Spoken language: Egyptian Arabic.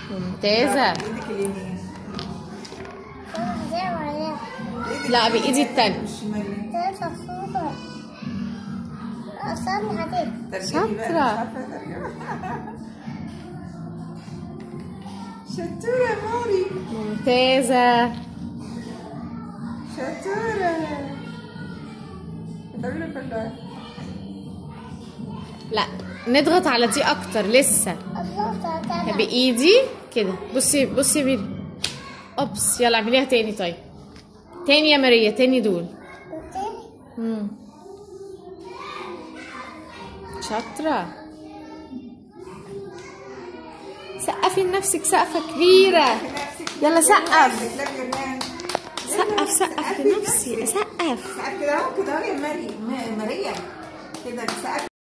ممتازة ايدك اليمين إيدك لا بإيدي التانية الشمال استنى هديك ترجمي بقى مش شاطرة. عارفة ترجمة شطورة يا موري ممتازة شطورة هتعملي كله لا نضغط على دي اكتر لسه الله تعالى بايدي كده بصي بصي يا ميري اوبس يلا اعمليها تاني طيب تاني يا ماريا تاني دول مم. شاطرة سقفي لنفسك سقفة كبيرة يلا سقف سقف سقف لنفسي سقف سقف كده اهو كده اهو يا مري م- ماريا كده سقف